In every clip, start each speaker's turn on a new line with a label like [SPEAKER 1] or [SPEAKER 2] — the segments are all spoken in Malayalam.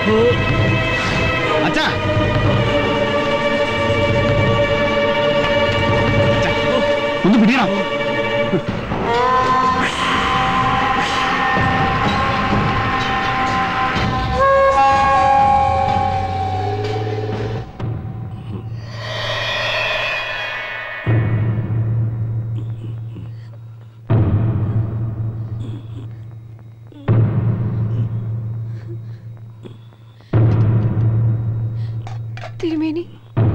[SPEAKER 1] അച്ഛാ ഒന്ന് പിടിയണം
[SPEAKER 2] തിരുമേനി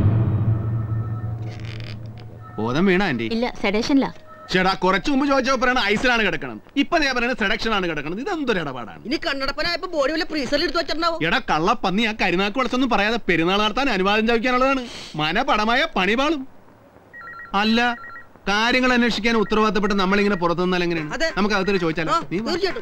[SPEAKER 1] ബോധം വീണ ആന്റി
[SPEAKER 3] ഇല്ല സെഡേഷനില്ല
[SPEAKER 1] ചേടാ കുറച്ചു മുമ്പ് ചോദിച്ചപ്പോ പറയണ ഐസിലാണ് കിടക്കണം ഇപ്പൊ ഞാൻ പറയുന്നത് സെഡക്ഷൻ ആണ് കിടക്കണം ഇതെന്തൊരു ഇടപാടാണ്
[SPEAKER 4] ഇനി കണ്ണടപ്പനായപ്പോ ബോഡി വല്ല ഫ്രീസറിൽ എടുത്ത് വെച്ചിട്ടുണ്ടാവും
[SPEAKER 1] എടാ കള്ള പന്നി ആ കരിനാക്ക് വളർത്തൊന്നും പറയാതെ പെരുന്നാൾ നടത്താൻ അനുവാദം ചോദിക്കാനുള്ളതാണ് മനപടമായ പണിപാളും അല്ല കാര്യങ്ങൾ അന്വേഷിക്കാൻ ഉത്തരവാദിത്തപ്പെട്ട് നമ്മളിങ്ങനെ പുറത്തു നിന്നാൽ എങ്ങനെയാണ്
[SPEAKER 4] അതെ.
[SPEAKER 1] നമുക്ക് അകത്തൊരു ചോദിച്ചാലോ
[SPEAKER 4] ആ,
[SPEAKER 1] നീ വാ.
[SPEAKER 4] തീർച്ചയായിട്ടും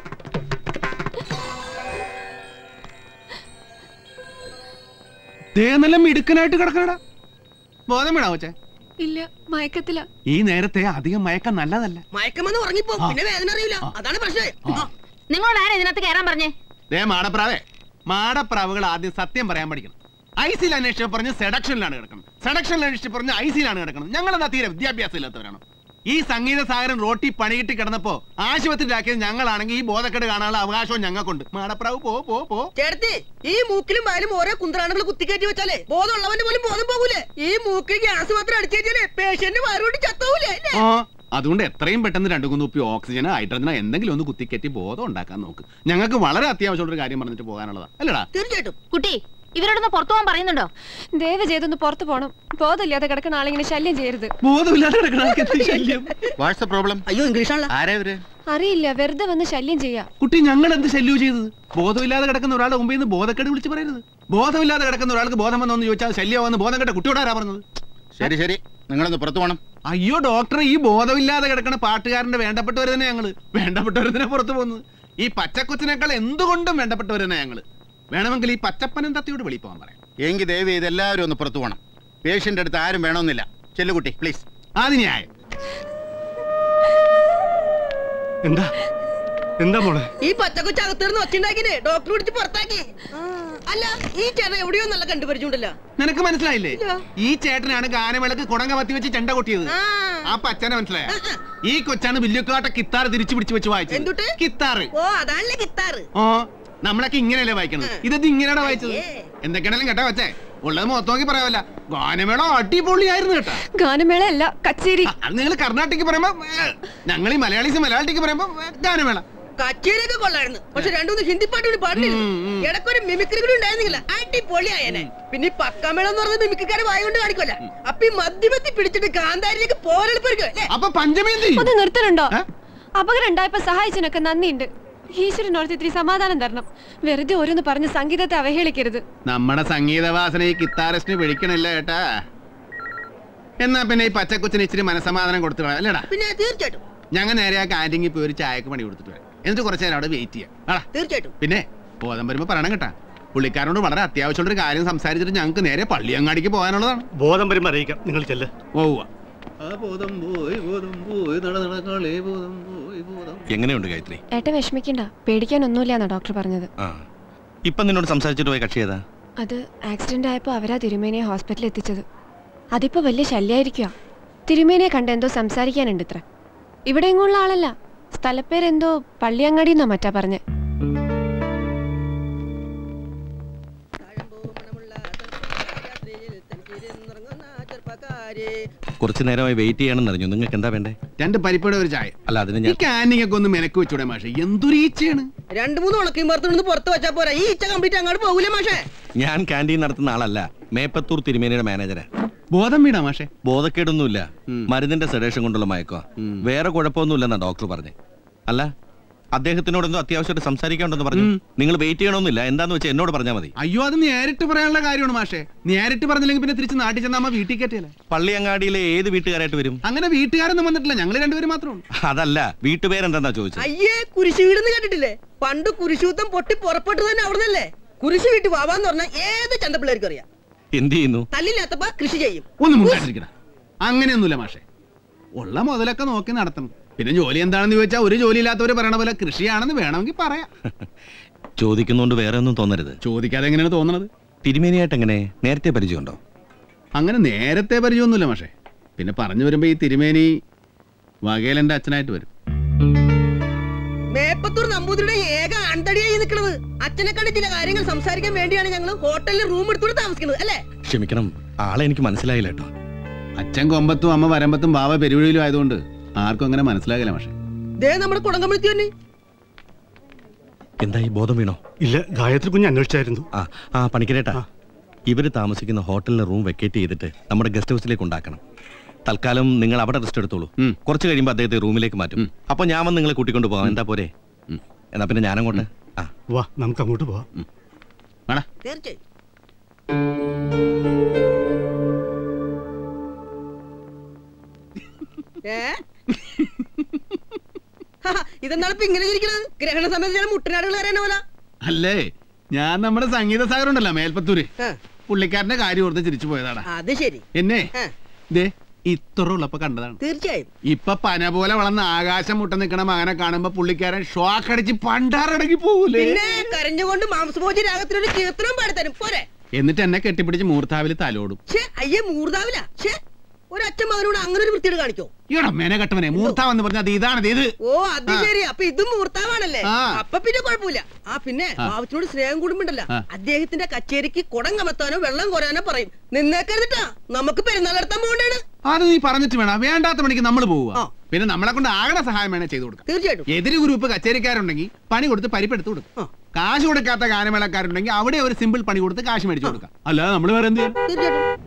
[SPEAKER 1] തേനെല്ലാം മിടുക്കനായിട്ട് കിടക്കണടാ ബോധം വീണാ കൊച്ചേ
[SPEAKER 2] ഇല്ല മയക്കത്തില
[SPEAKER 1] ഈ നേരത്തെ അധികം മയക്കം നല്ലതല്ല
[SPEAKER 4] മയക്കമെന്ന് ഉറങ്ങിപ്പോ
[SPEAKER 1] ആ.
[SPEAKER 4] പിന്നെ വേദന അറിയില്ല
[SPEAKER 1] ആ.
[SPEAKER 4] അതാണ് പ്രശ്നം
[SPEAKER 1] ആ.
[SPEAKER 4] ആ.
[SPEAKER 3] നിങ്ങളോട് ആരാ ഇതിനകത്ത് കയറാൻ പറഞ്ഞേ
[SPEAKER 1] ദേ മാടപ്രാവേ മാടപ്രാവുകൾ ആദ്യം സത്യം പറയാൻ പഠിക്കണം ഐസിയിൽ അന്വേഷിച്ച് പറഞ്ഞ് സെഡക്ഷനിലാണ് കിടക്കണം സെഡക്ഷനിൽ അന്വേഷിച്ച് പറഞ്ഞ് ഐസിയിലാണ് കിടക്കണം ഞങ്ങളെന്താ തീരെ വിദ്യാഭ്യാസം ഇല്ലാത്തവരാണ് ഈ സംഗീത സാഗരൻ റോട്ടി പണിയിട്ട് കിടന്നപ്പോ ആശുപത്രിയിലാക്കിയത് ഞങ്ങളാണെങ്കിൽ ഈ ബോധക്കേട് കാണാനുള്ള അവകാശവും ഞങ്ങൾക്കുണ്ട് മാടപ്രാവ് പോ പോ പോ
[SPEAKER 4] ചേട്ടത്തി ഈ മൂക്കിലും വായിലും ഓരോ കുന്തറാണുകൾ കുത്തിക്കയറ്റി വെച്ചാലേ ബോധമുള്ളവന്റെ പോലും ബോധം പോകൂലേ ഈ മൂക്കിൽ ഗ്യാസ് മാത്രം അടിച്ചു കഴിഞ്ഞാലേ പേഷ്യന്റ് വയറുകൊണ്ട് ചത്തൂലേ അല്ലേ
[SPEAKER 1] ആ അതുകൊണ്ട് എത്രയും പെട്ടെന്ന് രണ്ടു കുന്നുപ്പി ഓക്സിജനോ ഹൈഡ്രജനോ എന്തെങ്കിലും ഒന്ന് കുത്തിക്കറ്റി ബോധം ഉണ്ടാക്കാൻ നോക്ക് ഞങ്ങൾക്ക് വളരെ അത്യാവശ്യമുള്ള ഒരു കാര്യം പറഞ്ഞിട്ട് പോകാനുള്ളതാ അല്ലടാ
[SPEAKER 4] തീർച്ചയായിട്ടും
[SPEAKER 3] കുട്ടി ഇവരോടൊന്ന് പുറത്തു പോകാൻ പറയുന്നുണ്ടോ
[SPEAKER 2] ദയവ് ചെയ്തൊന്ന് പുറത്തു പോണം ബോധമില്ലാതെ കിടക്കുന്ന ആളിങ്ങനെ ശല്യം ചെയ്യരുത്
[SPEAKER 1] ബോധമില്ലാതെ കിടക്കണ ആൾക്ക് എന്ത് ശല്യം
[SPEAKER 5] വാട്സ് ദ പ്രോബ്ലം
[SPEAKER 4] അയ്യോ ഇംഗ്ലീഷാണല്ലോ
[SPEAKER 5] ആരാ ഇവര്
[SPEAKER 2] അറിയില്ല വെറുതെ വന്ന് ശല്യം ചെയ്യാ
[SPEAKER 1] കുട്ടി ഞങ്ങൾ എന്ത് ശല്യവും ചെയ്തത് ബോധമില്ലാതെ കിടക്കുന്ന ഒരാളുടെ മുമ്പിൽ നിന്ന് ബോധക്കേട് വിളിച്ച് പറയരുത് ബോധമില്ലാതെ കിടക്കുന്ന ഒരാൾക്ക് ബോധം വന്നോന്ന് ചോദിച്ചാൽ ശല്യമാണെന്ന് ബോധം കേട്ട കുട്ടിയോട് ആരാ പറഞ്ഞത്
[SPEAKER 5] ശരി ശരി നിങ്ങളൊന്ന് പുറത്തു പോകണം
[SPEAKER 1] അയ്യോ ഡോക്ടർ ഈ ബോധമില്ലാതെ കിടക്കണ പാട്ടുകാരന്റെ വേണ്ടപ്പെട്ടവർ തന്നെ ഞങ്ങള് വേണ്ടപ്പെട്ടവർ തന്നെ പുറത്തു പോകുന്നത് ഈ പച്ചക്കൊച്ചിനേക്കാൾ എന്തുകൊണ്ടും വേണ്ടപ്പെട്ടവർ തന്നെ ഞങ്ങള് വേണമെങ്കിൽ ഈ പച്ചപ്പനം തത്തിയോട് വെളി പോകാൻ പറയാം
[SPEAKER 5] എങ്കിൽ ദയവ് ചെയ്ത് എല്ലാവരും ഒന്ന് പുറത്തു പോകണം പേഷ്യന്റ് അടുത്ത് ആരും വേണമെന്നില്ല ചെല്ലുകുട്ടി പ്ലീസ്
[SPEAKER 1] അത് ന്യായം എന്താ എന്താ മോളെ
[SPEAKER 4] ഈ പച്ചക്കൊച്ച അകത്തിരുന്ന് ഒച്ചുണ്ടാക്കിനെ ഡോക്ടർ പിടിച്ച് പുറത്താക്കി ആ, അല്ല ഈ ചേട്ടൻ എവിടെയോ നല്ല കണ്ടുപരിച്ചുണ്ടല്ലോ
[SPEAKER 1] നിനക്ക് മനസ്സിലായില്ലേ
[SPEAKER 4] ഇല്ല.
[SPEAKER 1] ഈ ചേട്ടനാണ് ഗാനമേളക്ക് കുടങ്ങ മത്തി വെച്ച് ചെണ്ട കൊട്ടിയത്
[SPEAKER 4] ആ
[SPEAKER 1] ആ പച്ചനെ മനസ്സിലായ ഈ കൊച്ചാണ് വില്ലുക്കാട്ട കിത്താർ തിരിച്ചു പിടിച്ചു വെച്ച് വായിച്ചത്
[SPEAKER 4] എന്തുട്ട്?
[SPEAKER 1] കിത്താറ്
[SPEAKER 4] ഓ അതാണല്ലേ കിത്താറ്
[SPEAKER 1] ഓ നമ്മളൊക്കെ ഇങ്ങനെയല്ലേ വായിക്കണത് ഇത് ഇങ്ങനെയാണ് വായിച്ചത്
[SPEAKER 4] അയ്യേ.
[SPEAKER 1] എന്തൊക്കെയാണെങ്കിലും കേട്ടാ വച്ചേ ഉള്ളത് മൊത്തം നോക്കി പറയാമല്ല ഗാനമേള അടിപൊളിയായിരുന്നു കേട്ടാ
[SPEAKER 2] ഗാനമേള അല്ല കച്ചേരി
[SPEAKER 1] ആ, അത് നിങ്ങൾ കർണാട്ടിക്ക് പറയുമ്പോ ഞങ്ങൾ ഈ മലയാളീസ് മലയാളത്തിക്ക് പറയുമ്പോ ഏ, ഗാനമേള
[SPEAKER 4] കച്ചേരിയൊക്കെ കൊള്ളായിരുന്നു പക്ഷെ രണ്ടുമൂന്ന് ഹിന്ദി പാട്ട് കൂടി പാടിയിരുന്നു
[SPEAKER 1] ഉം, ഉം.
[SPEAKER 4] ഇടയ്ക്കൊരു മിമിക്രി കൂടി ഉണ്ടായിരുന്നില്ല അടിപൊളിയായനെ പിന്നെ ഈ പക്കാമേള എന്ന് പറഞ്ഞ മിമിക്രിക്കാരെ വായ കൊണ്ട് കാണിക്കല്ല അപ്പൊ ഈ മദ്യമത്തി പിടിച്ചിട്ട് കാന്താരിലേക്ക് പോരെടുപ്പിരിക്കും അല്ലേ
[SPEAKER 1] അപ്പൊ പഞ്ചമി എന്ത് ചെയ്യും?
[SPEAKER 2] ഒന്ന് നിർത്തലുണ്ടോ
[SPEAKER 1] ഏ?
[SPEAKER 2] അപകടം ഉണ്ടായപ്പോ സഹായിച്ചതിനൊക്കെ നന്ദിയുണ്ട് ഈശ്വരനോർത്ത് ഇത്തിരി സമാധാനം തരണം വെറുതെ ഓരോന്ന് പറഞ്ഞ് സംഗീതത്തെ അവഹേളിക്കരുത്
[SPEAKER 1] നമ്മുടെ സംഗീതവാസന ഈ കിത്താറിസ്റ്റിന് പിടിക്കണില്ല കേട്ടാ എന്നാ പിന്നെ ഈ പച്ചക്കൊച്ചിന് ഇച്ചിരി മനസമാധാനം കൊടുത്തു കളയാം, അല്ലേടാ
[SPEAKER 4] പിന്നെ തീർച്ചയായിട്ടും
[SPEAKER 1] ഞങ്ങൾ നേരെ ആ ക്യാൻറ്റീനിൽ പോയി ഒരു ചായക്ക് പണി കൊടുത്തിട്ട് വരാം എന്നിട്ട് കുറച്ച് നേരം അവിടെ വെയിറ്റ് ചെയ്യാം ആടാ
[SPEAKER 4] തീർച്ചയായിട്ടും
[SPEAKER 1] പിന്നെ ബോധം വരുമ്പോ പറയണം കേട്ടാ പുള്ളിക്കാരനോട് വളരെ അത്യാവശ്യമുള്ള ഒരു കാര്യം സംസാരിച്ചിട്ട് ഞങ്ങൾക്ക് നേരെ പള്ളിയങ്ങാടിക്ക് പോകാനുള്ളതാണ്
[SPEAKER 6] ബോധം വരുമ്പോൾ അറിയിക്കാം നിങ്ങൾ ചെല്ല്
[SPEAKER 1] പോവുക ബോധം പോയി ബോധം പോയി നട നടക്കളേ ബോധം പോയി ബോധം
[SPEAKER 7] എങ്ങനെയുണ്ട് ഗായത്രി
[SPEAKER 2] ഏട്ടൻ വിഷമിക്കണ്ട പേടിക്കാനൊന്നുമില്ലാന്നാ ഡോക്ടർ പറഞ്ഞത്
[SPEAKER 7] ആ ഇപ്പം നിന്നോട് സംസാരിച്ചിട്ട് പോയ കക്ഷി ഏതാ
[SPEAKER 2] അത് ആക്സിഡന്റ് ആയപ്പോ അവരാ തിരുമേനിയെ ഹോസ്പിറ്റലിൽ എത്തിച്ചത് അതിപ്പോ വലിയ ശല്യായിരിക്കുക തിരുമേനിയെ കണ്ട് എന്തോ സംസാരിക്കാനുണ്ട് ഇത്ര ഇവിടെ എങ്ങുള്ള ആളല്ല സ്ഥലപ്പേരെന്തോ പള്ളിയങ്ങാടി എന്നാ മറ്റാ പറഞ്ഞേ
[SPEAKER 7] കുറച്ച് നേരമായി വെയിറ്റ് ചെയ്യണമെന്ന് അറിഞ്ഞു നിങ്ങൾക്ക് എന്താ വേണ്ടേ
[SPEAKER 1] രണ്ട് പരിപ്പയുടെ ഒരു ചായ
[SPEAKER 7] അല്ല അതിന്
[SPEAKER 1] ഈ
[SPEAKER 7] ഞാൻ
[SPEAKER 1] ക്യാൻറ്റീൻ ഒക്കെ ഒന്ന് മെനക്ക് വെച്ചൂടെ മാഷെ എന്തൊരു ഈച്ചയാണ്
[SPEAKER 4] രണ്ടു മൂന്ന് ഉണക്കിയും പുറത്തുനിന്ന് പുറത്ത് വെച്ചാ പോരാ ഈ ഇച്ച കംപ്ലീറ്റ് അങ്ങോട്ട് പോകൂലേ മാഷേ
[SPEAKER 7] ഞാൻ ക്യാൻറ്റീൻ നടത്തുന്ന ആളല്ല മേപ്പത്തൂർ തിരുമേനിയുടെ മാനേജരാ
[SPEAKER 1] ബോധം വീടാ മാഷെ
[SPEAKER 7] ബോധക്കേടൊന്നുമില്ല
[SPEAKER 1] ഉം.
[SPEAKER 7] മരുന്നിന്റെ സെഡേഷൻ കൊണ്ടുള്ള മയക്കോ
[SPEAKER 1] ഉം.
[SPEAKER 7] വേറെ കുഴപ്പമൊന്നുമില്ലെന്നാ ഡോക്ടർ പറഞ്ഞേ അല്ല അദ്ദേഹത്തിനോട് എന്തോ അത്യാവശ്യമായിട്ട് സംസാരിക്കാണ്ടെന്ന് പറഞ്ഞു
[SPEAKER 1] ഉം.
[SPEAKER 7] നിങ്ങൾ വെയിറ്റ് ചെയ്യണമെന്നില്ല എന്താന്ന് വെച്ചാൽ എന്നോട് പറഞ്ഞാൽ മതി
[SPEAKER 1] അയ്യോ അത് നേരിട്ട് പറയാനുള്ള കാര്യമാണ് മാഷെ നേരിട്ട് പറഞ്ഞില്ലെങ്കിൽ പിന്നെ തിരിച്ച് നാട്ടിൽ ചെന്നാ അമ്മ വീട്ടിൽ കയറ്റിയല്ലേ
[SPEAKER 7] പള്ളിയങ്ങാടിയിലെ ഏത് വീട്ടുകാരായിട്ട് വരും
[SPEAKER 1] അങ്ങനെ വീട്ടുകാരൊന്നും വന്നിട്ടില്ല ഞങ്ങൾ രണ്ടുപേരും മാത്രമേ ഉള്ളൂ
[SPEAKER 7] അതല്ല വീട്ടുപേരെന്താ ചോദിച്ചത്
[SPEAKER 4] അയ്യേ കുരിശ് വീടെന്ന് കേട്ടിട്ടില്ലേ പണ്ട് കുരിശൂത്തം പൊട്ടി പുറപ്പെട്ടു തന്നെ അവിടുന്നല്ലേ കുരിശ് വീട്ടിൽ വാവാന്ന് പറഞ്ഞാൽ ഏത് ചന്തപ്പിള്ളേർക്ക് അറിയാം
[SPEAKER 7] എന്ത് ചെയ്യുന്നു
[SPEAKER 4] തല്ലില്ലാത്തപ്പോ കൃഷി ചെയ്യും
[SPEAKER 1] ഒന്നും മുണ്ടാണ്ടിരിക്കണ അങ്ങനെയൊന്നുമില്ല മാഷെ ഉള്ള മുതലൊക്കെ നോക്കി നടത്തണം പിന്നെ ജോലി എന്താണെന്ന് ചോദിച്ചാൽ ഒരു ജോലി ഇല്ലാത്തവര് പറയണ പോലെ കൃഷിയാണെന്ന് വേണമെങ്കിൽ പറയാം
[SPEAKER 7] ചോദിക്കുന്നോണ്ട് വേറെ ഒന്നും തോന്നരുത്
[SPEAKER 1] ചോദിക്കാതെ എങ്ങനെയാണ് തോന്നണത്
[SPEAKER 7] തിരുമേനിയായിട്ട് എങ്ങനെ നേരത്തെ പരിചയമുണ്ടോ
[SPEAKER 1] അങ്ങനെ നേരത്തെ പരിചയമൊന്നുമില്ല പക്ഷേ പിന്നെ പറഞ്ഞു വരുമ്പോ ഈ തിരുമേനി വകേലന്റെ അച്ഛനായിട്ട് വരും
[SPEAKER 4] മേപ്പത്തൂർ നമ്പൂതിരിയുടെ ഏക അണ്ടടിയായി നിൽക്കുന്നത് അച്ഛനെ കണ്ട് ചില കാര്യങ്ങൾ സംസാരിക്കാൻ വേണ്ടിയാണ് ഞങ്ങൾ ഹോട്ടലിൽ റൂം എടുത്തോണ്ട് താമസിക്കുന്നത് അല്ലേ
[SPEAKER 7] ക്ഷമിക്കണം ആളെ എനിക്ക് മനസ്സിലായില്ല കേട്ടോ
[SPEAKER 1] അച്ഛൻ കൊമ്പത്തും അമ്മ വരമ്പത്തും ബാവ പെരുവഴിയിലും ആയതുകൊണ്ട് ആർക്കും അങ്ങനെ മനസ്സിലാകില്ല പക്ഷേ
[SPEAKER 4] ദേ നമ്മുടെ കുടങ്കമ്പളത്തി തന്നെ
[SPEAKER 7] എന്തായി ബോധം വീണോ
[SPEAKER 6] ഇല്ല ഗായത്രി കുഞ്ഞ് അന്വേഷിച്ചായിരുന്നു
[SPEAKER 7] ആ ആ പണിക്കരേട്ടാ
[SPEAKER 6] ആ.
[SPEAKER 7] ഇവര് താമസിക്കുന്ന ഹോട്ടലിന് റൂം വെക്കേറ്റ് ചെയ്തിട്ട് നമ്മുടെ ഗസ്റ്റ് ഹൗസിലേക്ക് ഉണ്ടാക്കണം തൽക്കാലം നിങ്ങൾ അവിടെ റെസ്റ്റ് എടുത്തോളൂ
[SPEAKER 1] ഉം.
[SPEAKER 7] കുറച്ച് കഴിയുമ്പോൾ അദ്ദേഹത്തെ റൂമിലേക്ക് മാറ്റും
[SPEAKER 1] ഉം.
[SPEAKER 7] അപ്പൊ ഞാൻ വന്ന് നിങ്ങളെ കൂട്ടിക്കൊണ്ട് പോവാം എന്താ പോരെ
[SPEAKER 1] ഉം.
[SPEAKER 7] എന്നാ പിന്നെ ഞാനങ്ങോട്ട് ആ
[SPEAKER 6] വാ നമുക്ക് അങ്ങോട്ട് പോവാം
[SPEAKER 1] വേണ
[SPEAKER 4] തീർച്ചയായും ഏ ഹാ, ഇതെന്താണ് ഇപ്പൊ ഇങ്ങനെ ഇരിക്കുന്നത് ഗ്രഹണ സമയത്ത് ചില മുട്ടനാടുകൾ അറിയാൻ പോലെ
[SPEAKER 1] അല്ലേ ഞാൻ നമ്മുടെ സംഗീത സാഗർ ഉണ്ടല്ലോ മേൽപ്പത്തൂര്
[SPEAKER 4] ആ,
[SPEAKER 1] പുള്ളിക്കാരന്റെ കാര്യം ഓർത്ത് ചിരിച്ചു പോയതാടാ
[SPEAKER 4] അത് ശരി
[SPEAKER 1] എന്നെ
[SPEAKER 4] ആ,
[SPEAKER 1] ദേ ഇത്ര ഉള്ളപ്പോ കണ്ടതാണ്
[SPEAKER 4] തീർച്ചയായും
[SPEAKER 1] ഇപ്പൊ പന പോലെ വളർന്ന ആകാശം മുട്ട നിക്കണ മകനെ കാണുമ്പോ പുള്ളിക്കാരൻ ഷോക്ക് അടിച്ച് പണ്ടാറടങ്ങി പോകൂലേ
[SPEAKER 4] പിന്നെ കരഞ്ഞുകൊണ്ട് മാംസഭോജി രാഗത്തിനൊരു കീർത്തനം പാടിത്തരും പോരെ
[SPEAKER 1] എന്നിട്ട് എന്നെ കെട്ടിപ്പിടിച്ച് മൂർത്താവിൽ തലോടും
[SPEAKER 4] ഛേ അയ്യേ മൂർദാവില ഛേ ഒരച്ഛൻ മകനോട് അങ്ങനെ ഒരു വൃത്തിയോട് കാണിക്കോ
[SPEAKER 1] ഈടാ മേനെ കെട്ടവനെ മൂർത്താവെന്ന് പറഞ്ഞാൽ അത് ഇതാണ് ഇത്
[SPEAKER 4] ഓ അത് ശരി അപ്പൊ ഇതും മൂർത്താവാണല്ലേ
[SPEAKER 1] ആ.
[SPEAKER 4] അപ്പൊ പിന്നെ കുഴപ്പമില്ല ആ പിന്നെ
[SPEAKER 1] ആ.
[SPEAKER 4] ബാബുച്ചിനോട് സ്നേഹം കൂടുമ്പോണ്ടല്ല
[SPEAKER 1] ആ.
[SPEAKER 4] അദ്ദേഹത്തിന്റെ കച്ചേരിക്ക് കുടം കമത്താനോ വെള്ളം കോരാനോ പറയും നിന്നേക്കരുതിട്ടാ നമുക്ക് പെരുന്നാൾ നടത്താൻ പോകണ്ടാണ്
[SPEAKER 1] അത് നീ പറഞ്ഞിട്ട് വേണം വേണ്ടാത്ത പണിക്ക് നമ്മൾ പോവുക
[SPEAKER 4] ആ.
[SPEAKER 1] പിന്നെ നമ്മളെ കൊണ്ട് ആകണ സഹായം വേണേ ചെയ്തു കൊടുക്കാം
[SPEAKER 4] തീർച്ചയായിട്ടും
[SPEAKER 1] എതിര് ഗ്രൂപ്പ് കച്ചേരിക്കാരുണ്ടെങ്കിൽ പണി കൊടുത്ത് പരിപ്പെടുത്ത് കൊടുക്കും
[SPEAKER 4] ആ.
[SPEAKER 1] കാശ് കൊടുക്കാത്ത ഗാനമേളക്കാരുണ്ടെങ്കിൽ അവിടെ ഒരു സിമ്പിൾ പണി കൊടുത്ത് കാശ് മേടിച്ചു കൊടുക്കാം അല്ലാതെ നമ്മൾ വേറെ എന്ത് ചെയ്യും
[SPEAKER 4] തീർച്ചയായിട്ടും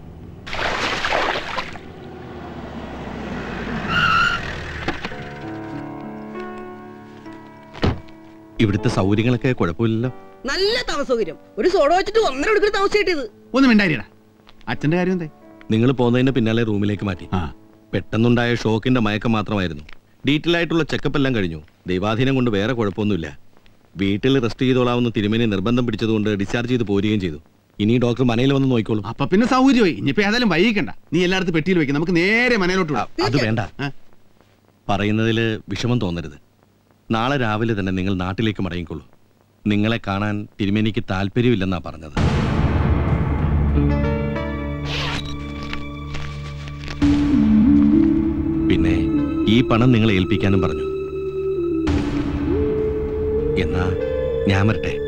[SPEAKER 7] ഇവിടുത്തെ സൗകര്യങ്ങളൊക്കെ കുഴപ്പമില്ലല്ലോ
[SPEAKER 4] നല്ല താമസ സൗകര്യം ഒരു സോഡ വെച്ചിട്ട് ഒന്നര മണിക്കൂർ താമസം കിട്ടിയത്
[SPEAKER 1] ഒന്നും മിണ്ടായിരിടാ അച്ഛന്റെ കാര്യം എന്തേ
[SPEAKER 7] നിങ്ങൾ പോകുന്നതിന് പിന്നാലെ റൂമിലേക്ക് മാറ്റി
[SPEAKER 1] ആ
[SPEAKER 7] പെട്ടെന്നുണ്ടായ ഷോക്കിന്റെ മയക്കം മാത്രമായിരുന്നു ഡീറ്റെയിൽ ആയിട്ടുള്ള ചെക്കപ്പ് എല്ലാം കഴിഞ്ഞു ദൈവാധീനം കൊണ്ട് വേറെ കുഴപ്പമൊന്നുമില്ല വീട്ടിൽ റെസ്റ്റ് ചെയ്തോളാവുന്ന തിരുമേനി നിർബന്ധം പിടിച്ചതുകൊണ്ട് ഡിസ്ചാർജ് ചെയ്ത് പോരുകയും ചെയ്തു ഇനി ഡോക്ടർ മനയിൽ വന്ന് നോക്കിക്കോളും
[SPEAKER 1] അപ്പൊ പിന്നെ സൗകര്യമായി ഇനിയിപ്പോ ഏതായാലും വൈകിക്കണ്ട നീ എല്ലായിടത്തും പെട്ടിയിൽ വെക്കും നമുക്ക് നേരെ മനയിലോട്ട് വിടാം
[SPEAKER 7] അത് വേണ്ട
[SPEAKER 1] ആ.
[SPEAKER 7] പറയുന്നതിൽ വിഷമം തോന്നരുത് നാളെ രാവിലെ തന്നെ നിങ്ങൾ നാട്ടിലേക്ക് മടങ്ങിക്കൊള്ളൂ നിങ്ങളെ കാണാൻ തിരുമേനിക്ക് താല്പര്യമില്ലെന്നാ പറഞ്ഞത് പിന്നെ ഈ പണം നിങ്ങളെ ഏൽപ്പിക്കാനും പറഞ്ഞു എന്നാ ഞാൻ വരട്ടെ